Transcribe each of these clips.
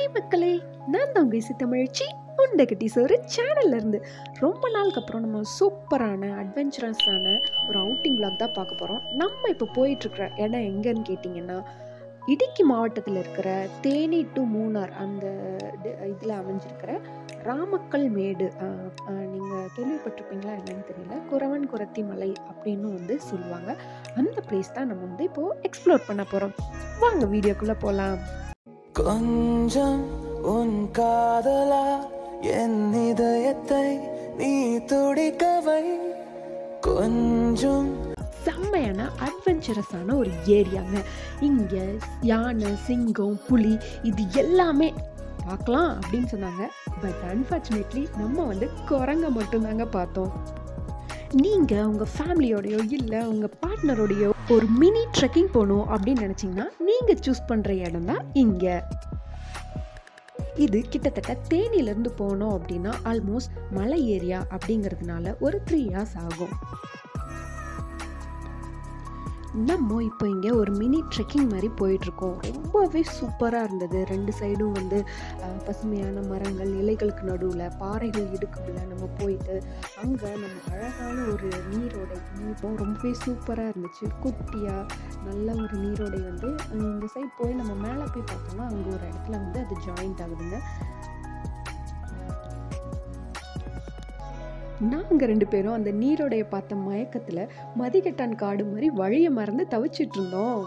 hi மக்களே நான் தான் உங்கள் இசை தமிழ்ச்சி உண்டகட்டி சோறு சேனல்ல இருந்து ரொம்ப நாளுக்கு அப்புறம் நம்ம சூப்பரான அட்வென்ச்சரஸான ஒரு அவுட்டிங் vlog தான் பார்க்க போகிறோம் நம்ம இப்போ போயிட்டுருக்கிற இடம் எங்கன்னு கேட்டிங்கன்னா இடுக்கி மாவட்டத்தில் இருக்கிற தேனி டு மூணார் அந்த இதில் அமைஞ்சிருக்கிற ராமக்கல் மேடு நீங்கள் கேள்விப்பட்டிருப்பீங்களா என்னன்னு தெரியல குறவன் குரத்தி மலை அப்படின்னு வந்து சொல்லுவாங்க அந்த பிளேஸ் தான் நம்ம வந்து இப்போது எக்ஸ்ப்ளோர் பண்ண போகிறோம் வாங்க வீடியோக்குள்ளே போகலாம் கொஞ்சம் உன் காதலா என் இதயத்தை நீ துடிக்கவை கொஞ்சம் செம்மையான அட்வென்ச்சரஸான ஒரு ஏரியாங்க இங்கே யானை சிங்கம் புலி இது எல்லாமே பார்க்கலாம் அப்படின்னு சொன்னாங்க பட் அன்ஃபார்ச்சுனேட்லி நம்ம வந்து குரங்க மட்டும்தாங்க பார்த்தோம் நீங்கள் உங்கள் ஃபேமிலியோடையோ இல்லை உங்கள் பார்ட்னரோடையோ ஒரு மினி ட்ரெக்கிங் போகணும் அப்படின்னு நினச்சிங்கன்னா நீங்கள் சூஸ் பண்ணுற இடம் தான் இங்கே இது கிட்டத்தட்ட தேனியிலேருந்து போனோம் அப்படின்னா ஆல்மோஸ்ட் மலை ஏரியா அப்படிங்கிறதுனால ஒரு த்ரீ இயர்ஸ் ஆகும் நம்ம இப்போ இங்கே ஒரு மினி ட்ரெக்கிங் மாதிரி போயிட்டுருக்கோம் ரொம்பவே சூப்பராக இருந்தது ரெண்டு சைடும் வந்து அஹ், பசுமையான மரங்கள் இலைகளுக்கு நடுவில் பாறைகள் இடுக்குள்ள நம்ம போயிட்டு அங்கே நம்ம அழகான ஒரு நீரோடை நீரும் ரொம்பவே சூப்பராக இருந்துச்சு குட்டியாக நல்ல ஒரு நீரோடை வந்து அஹ், இந்த சைட் போய் நம்ம மேலே போய் பார்த்தோம்னா அங்கே ஒரு இடத்துல வந்து அது ஜாயிண்ட் ஆகுதுங்க நாங்கள் ரெண்டு பேரும் அந்த நீரோடைய பார்த்த மயக்கத்தில் மதிகட்டான் காடு மாதிரி வழியை மறந்து தவிச்சிட்டு இருந்தோம்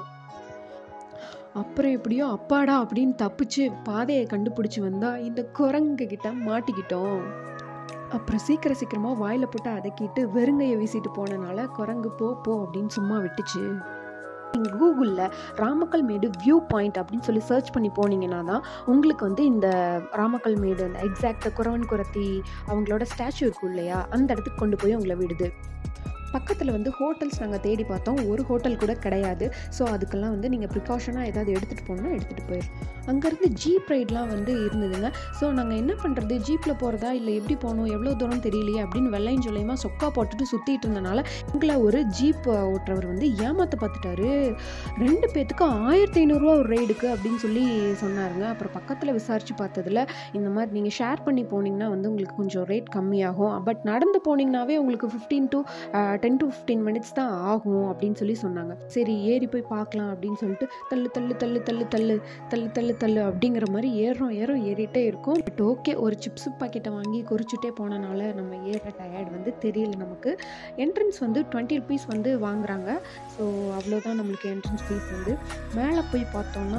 அப்புறம் எப்படியோ அப்பாடா அப்படின்னு தப்பிச்சு பாதையை கண்டுபிடிச்சி வந்தா இந்த குரங்கு கிட்ட மாட்டிக்கிட்டோம் அப்புறம் சீக்கிரம் சீக்கிரமாக வாயில் போட்டு அதக்கிட்டு வெறுங்கையை வீசிட்டு போனனால குரங்கு போ போ அப்படின்னு சும்மா விட்டுச்சு நீங்கள் கூகுளில் ராமக்கல் மேடு வியூ பாயிண்ட் அப்படின்னு சொல்லி சர்ச் பண்ணி போனீங்கன்னா தான் உங்களுக்கு வந்து இந்த ராமக்கல் மேடு அந்த எக்ஸாக்ட் குறவன் குரத்தி அவங்களோட ஸ்டாச்சு இருக்கும் இல்லையா அந்த இடத்துக்கு கொண்டு போய் உங்களை விடுது பக்கத்தில் வந்து ஹோட்டல்ஸ் நாங்கள் தேடி பார்த்தோம் ஒரு ஹோட்டல் கூட கிடையாது ஸோ அதுக்கெல்லாம் வந்து நீங்கள் ப்ரிகாஷனாக ஏதாவது எடுத்துகிட்டு போகணுன்னா எடுத்துகிட்டு போயிடும் அங்கேருந்து ஜீப் ரைட்லாம் வந்து இருந்ததுங்க ஸோ நாங்கள் என்ன பண்ணுறது ஜீப்பில் போகிறதா இல்லை எப்படி போகணும் எவ்வளோ தூரம் தெரியலையே அப்படின்னு வெள்ளையும் சொல்லியமாக சொக்கா போட்டுட்டு சுற்றிட்டு இருந்தனால எங்களை ஒரு ஜீப் ஓட்டுறவர் வந்து ஏமாற்ற பார்த்துட்டாரு ரெண்டு பேர்த்துக்கு ஆயிரத்தி ஐநூறுரூவா ஒரு ரைடுக்கு அப்படின்னு சொல்லி சொன்னாருங்க அப்புறம் பக்கத்தில் விசாரித்து பார்த்ததுல இந்த மாதிரி நீங்கள் ஷேர் பண்ணி போனீங்கன்னா வந்து உங்களுக்கு கொஞ்சம் ரேட் கம்மியாகும் பட் நடந்து போனீங்கன்னாவே உங்களுக்கு fifteen to ten to fifteen minutes தான் ஆகும் அப்படின்னு சொல்லி சொன்னாங்க சரி ஏறி போய் பார்க்கலாம் அப்படின்னு சொல்லிட்டு தள்ளு தள்ளு தள்ளு தள்ளு தள்ளு தள்ளு தள்ளு தள்ளு அப்படிங்கிற மாதிரி ஏறுறோம் ஏறும் ஏறிட்டே இருக்கும் பட் ஓகே ஒரு சிப்ஸ் பாக்கெட்டை வாங்கி குறிச்சிட்டே போனனால நம்ம ஏற டயர்ட் வந்து தெரியல நமக்கு என்ட்ரன்ஸ் வந்து டுவெண்ட்டி ருபீஸ் வந்து வாங்குறாங்க ஸோ அவ்வளோதான் நம்மளுக்கு என்ட்ரன்ஸ் ஃபீஸ் வந்து மேலே போய் பார்த்தோம்னா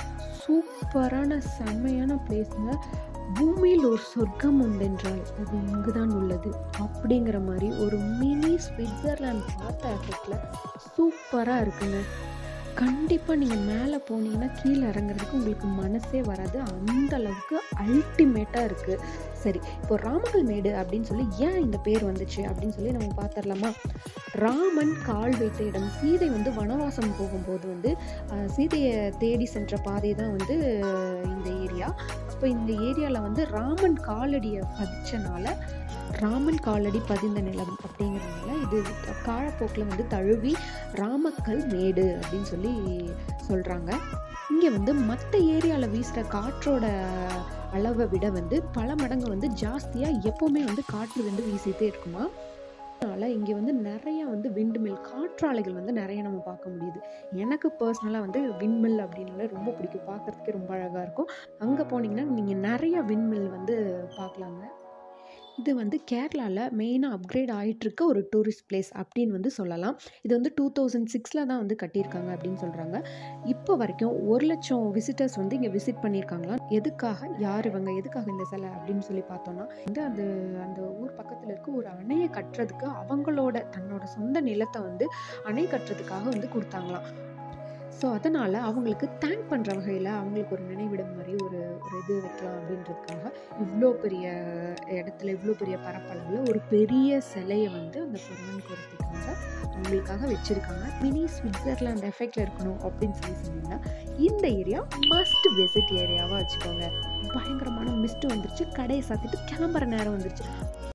சூப்பரான செம்மையான பிளேஸுங்க பூமியில் ஒரு சொர்க்கம் உண்டென்றால் அது இங்குதான் உள்ளது அப்படிங்கிற மாதிரி ஒரு மினி ஸ்விட்சர்லாந்து பார்த்த எஃபெக்டில் சூப்பராக இருக்குங்க கண்டிப்பாக நீங்கள் மேலே போனீங்கன்னா கீழே இறங்குறதுக்கு உங்களுக்கு மனசே வராது அந்த அளவுக்கு அல்டிமேட்டாக இருக்குது சரி இப்போ ராமகல் மேடு அப்படின்னு சொல்லி ஏன் இந்த பேர் வந்துச்சு அப்படின்னு சொல்லி நம்ம பார்த்துடலாமா ராமன் கால் வைத்த இடம் சீதை வந்து வனவாசம் போகும்போது வந்து அஹ், சீதையை தேடி சென்ற பாதை தான் வந்து அஹ், இந்த ஏரியா அப்போ இந்த ஏரியாவில் வந்து ராமன் காலடியை பதிச்சனால ராமன் காலடி பதிந்த நிலம் அப்படிங்கிறதுனால இது காலப்போக்கில் வந்து தழுவி ராமக்கல் மேடு அப்படின்னு சொல்லி சொல்கிறாங்க இங்கே வந்து மற்ற ஏரியாவில் வீசுகிற காற்றோட அளவை விட வந்து பல மடங்கு வந்து ஜாஸ்தியாக எப்போவுமே வந்து காற்று வந்து வீசிட்டே இருக்குமா அதனால் இங்கே வந்து நிறைய வந்து விண்ட்மில் காற்றாலைகள் வந்து நிறைய நம்ம பார்க்க முடியுது எனக்கு பர்சனலாக வந்து விண்மில் அப்படின்னால ரொம்ப பிடிக்கும் பார்க்குறதுக்கே ரொம்ப அழகாக இருக்கும் அங்கே போனீங்கன்னா நீங்கள் நிறைய விண்மில் வந்து பார்க்கலாங்க இது வந்து கேரளாவில் மெயினாக அப்கிரேட் ஆகிட்டுருக்க ஒரு டூரிஸ்ட் பிளேஸ் அப்படின்னு வந்து சொல்லலாம் இது வந்து டூ தௌசண்ட் சிக்ஸில் தான் வந்து கட்டியிருக்காங்க அப்படின்னு சொல்கிறாங்க இப்போ வரைக்கும் ஒரு லட்சம் விசிட்டர்ஸ் வந்து இங்கே விசிட் பண்ணியிருக்காங்களாம் எதுக்காக யார் இவங்க எதுக்காக இந்த சிலை அப்படின்னு சொல்லி பார்த்தோன்னா வந்து அந்த அந்த ஊர் பக்கத்தில் இருக்க ஒரு அணையை கட்டுறதுக்கு அவங்களோட தன்னோட சொந்த நிலத்தை வந்து அணை கட்டுறதுக்காக வந்து கொடுத்தாங்களாம் ஸோ அதனால் அவங்களுக்கு தேங்க் பண்ணுற வகையில் அவங்களுக்கு ஒரு நினைவிடம் மாதிரி ஒரு ஒரு இது வைக்கலாம் அப்படின்றதுக்காக இவ்வளோ பெரிய இடத்துல இவ்வளோ பெரிய பரப்பளவில் ஒரு பெரிய சிலையை வந்து அந்த பொருமன் குரத்துக்காக அவங்களுக்காக வச்சுருக்காங்க மினி ஸ்விட்சர்லாந்து எஃபெக்டில் இருக்கணும் அப்படின்னு சொல்லி சொன்னீங்கன்னா இந்த ஏரியா மஸ்ட் விசிட் ஏரியாவாக வச்சுக்கோங்க பயங்கரமான மிஸ்ட் வந்துருச்சு கடையை சாத்திட்டு கிளம்புற நேரம் வந்துருச்சு